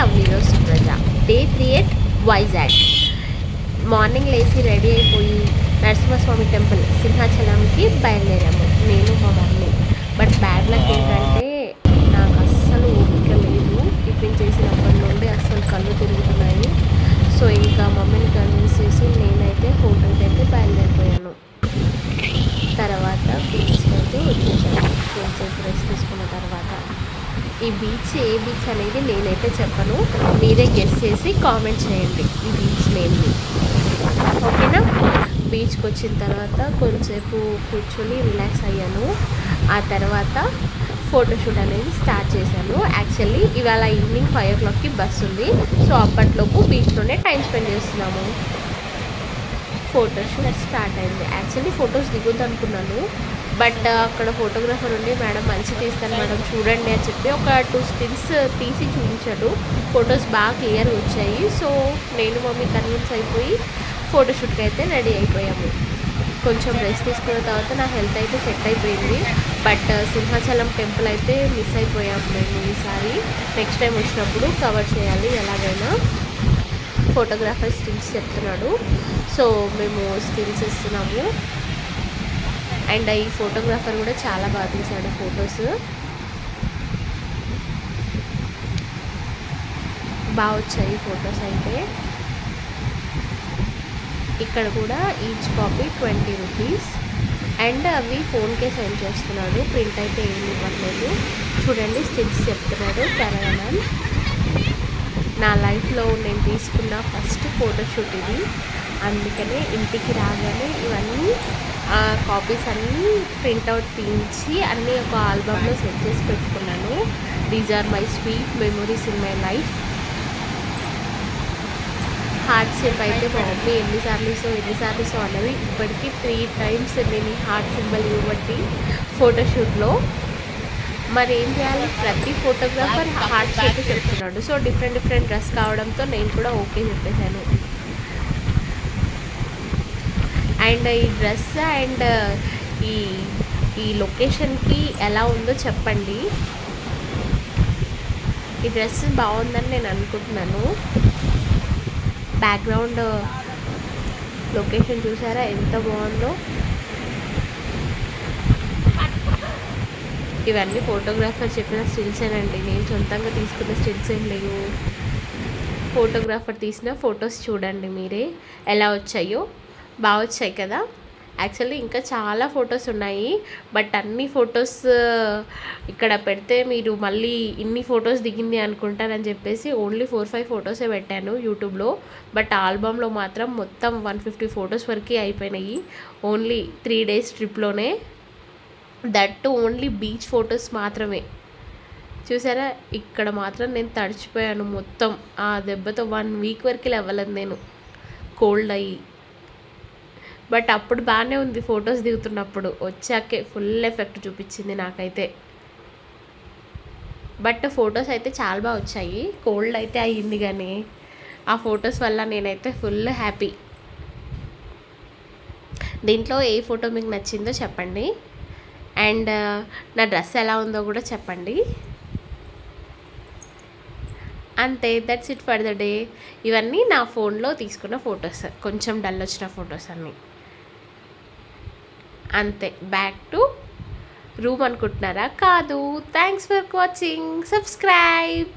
నవనీరో Supraja day three at Vizag morning లేచి ready అయిపోయి Narasimhaswamy temple సింహాచలంకి బయలుదేరాము నేను మా మమ్మీ బట్ బ్యాడ్ లక్ ఏంటంటే నాకు అస్సలు ఓపిక లేదు టిఫిన్ చేసినప్పటి నుండి అస్సలు కళ్ళు తిరుగుతున్నాయి సో ఇంకా మమ్మీని కన్విన్స్ చేసి నేనైతే హోటల్కి అయితే బయలుదేరిపోయాను తర్వాత బీచ్కి అయితే వచ్చేసాను కొంచెం రెస్ట్ తీసుకున్న తర్వాత ఈ బీచ్ ఏ బీచ్ అనేది నేనైతే చెప్పను మీరే గెస్ట్ చేసి కామెంట్ చేయండి ఈ బీచ్ నేమ్ని ఓకేనా బీచ్కి వచ్చిన తర్వాత కొంచెంసేపు కూర్చొని రిలాక్స్ అయ్యాను ఆ తర్వాత ఫోటోషూట్ అనేది స్టార్ట్ చేశాను యాక్చువల్లీ ఇవాళ ఈవినింగ్ ఫైవ్ ఓ క్లాక్కి బస్ ఉంది సో అప్పట్లోపు బీచ్లోనే టైం స్పెండ్ చేస్తున్నాము ఫోటోషూట్ స్టార్ట్ అయింది యాక్చువల్లీ ఫొటోస్ దిగొద్దు అనుకున్నాను బట్ అక్కడ ఫోటోగ్రాఫర్ ఉండి మేడం మంచి తీస్తాను మేడం చూడండి అని చెప్పి ఒక టూ స్టిల్స్ తీసి చూపించాడు ఫొటోస్ బాగా క్లియర్గా వచ్చాయి సో నేను మమ్మీ కన్విన్స్ అయిపోయి ఫోటోషూట్కి అయితే రెడీ అయిపోయాము కొంచెం రెస్ట్ తీసుకున్న తర్వాత నా హెల్త్ అయితే సెట్ అయిపోయింది బట్ సింహాచలం టెంపుల్ అయితే మిస్ అయిపోయాము మేము ఈసారి నెక్స్ట్ టైం వచ్చినప్పుడు కవర్ చేయాలి ఎలాగైనా ఫోటోగ్రాఫర్ స్టిల్స్ చెప్తున్నాడు సో మేము స్టిల్స్ ఇస్తున్నాము అండ్ ఈ ఫోటోగ్రాఫర్ కూడా చాలా బాగా తీశాడు ఫొటోస్ బాగా వచ్చాయి ఫొటోస్ అయితే ఇక్కడ కూడా each copy twenty rupees and అవి ఫోన్కే సెండ్ చేస్తున్నాడు ప్రింట్ అయితే ఏమి ఇవ్వట్లేదు చూడండి స్టిల్స్ చెప్తున్నాడు కెరవనాన్ నా లైఫ్లో నేను తీసుకున్న ఫస్ట్ ఫోటోషూట్ ఇది అందుకనే ఇంటికి రాగానే ఇవన్నీ కాపీస్ అన్నీ ప్రింట్అవుట్ తీయించి అన్నీ ఒక ఆల్బమ్లో సెట్ చేసి పెట్టుకున్నాను these are my sweet memories in my life heart shape అయితే మా మమ్మీ ఎన్నిసార్లు సో ఎన్నిసార్లు సో అన్నది ఇప్పటికీ త్రీ టైమ్స్ నేను ఈ హార్ట్ సింబల్ ఇవ్వబట్టి ఫోటోషూట్లో మరి ఏం చేయాలి ప్రతి ఫోటోగ్రాఫర్ హార్ట్ షేప్ చెప్తున్నాడు సో డిఫరెంట్ డిఫరెంట్ డ్రెస్ కావడంతో నేను కూడా ఓకే చెప్పేశాను అండ్ ఈ డ్రెస్ అండ్ ఈ ఈ లొకేషన్కి ఎలా ఉందో చెప్పండి ఈ డ్రెస్ బాగుందని నేను అనుకుంటున్నాను బ్యాక్గ్రౌండ్ లొకేషన్ చూసారా ఎంత బాగుందో ఇవన్నీ ఫోటోగ్రాఫర్ చెప్పిన స్టిల్స్ ఏనండి నేను సొంతంగా తీసుకున్న స్టిల్స్ ఏం లేవు ఫోటోగ్రాఫర్ తీసిన ఫొటోస్ చూడండి మీరే ఎలా వచ్చాయో బాగా వచ్చాయి కదా యాక్చువల్లీ ఇంకా చాలా ఫొటోస్ ఉన్నాయి బట్ అన్ని ఫొటోస్ ఇక్కడ పెడితే మీరు మళ్ళీ ఇన్ని ఫొటోస్ దిగింది అనుకుంటారని చెప్పేసి ఓన్లీ ఫోర్ ఫైవ్ ఫొటోసే పెట్టాను యూట్యూబ్లో బట్ ఆల్బమ్లో మాత్రం మొత్తం వన్ ఫిఫ్టీ ఫొటోస్ వరకు అయిపోయినాయి ఓన్లీ త్రీ డేస్ ట్రిప్లోనే దట్ ఓన్లీ బీచ్ ఫొటోస్ మాత్రమే చూసారా ఇక్కడ మాత్రం నేను తడిచిపోయాను మొత్తం ఆ దెబ్బతో వన్ వీక్ వరకు లేవలేదు నేను కోల్డ్ అయ్యి బట్ అప్పుడు బాగానే ఉంది ఫొటోస్ దిగుతున్నప్పుడు వచ్చాకే ఫుల్ ఎఫెక్ట్ చూపించింది నాకైతే బట్ ఫొటోస్ అయితే చాలా బాగా వచ్చాయి కోల్డ్ అయితే అయ్యింది కానీ ఆ ఫొటోస్ వల్ల నేనైతే ఫుల్ హ్యాపీ దీంట్లో ఏ ఫోటో మీకు నచ్చిందో చెప్పండి అండ్ నా డ్రెస్ ఎలా ఉందో కూడా చెప్పండి అంతే that's it for the day ఇవన్నీ నా ఫోన్లో తీసుకున్న ఫొటోస్ కొంచెం డల్ వచ్చిన ఫొటోస్ అన్నీ అంతే బ్యాక్ టు రూమ్ అనుకుంటున్నారా కాదు థ్యాంక్స్ ఫర్ వాచింగ్ సబ్స్క్రైబ్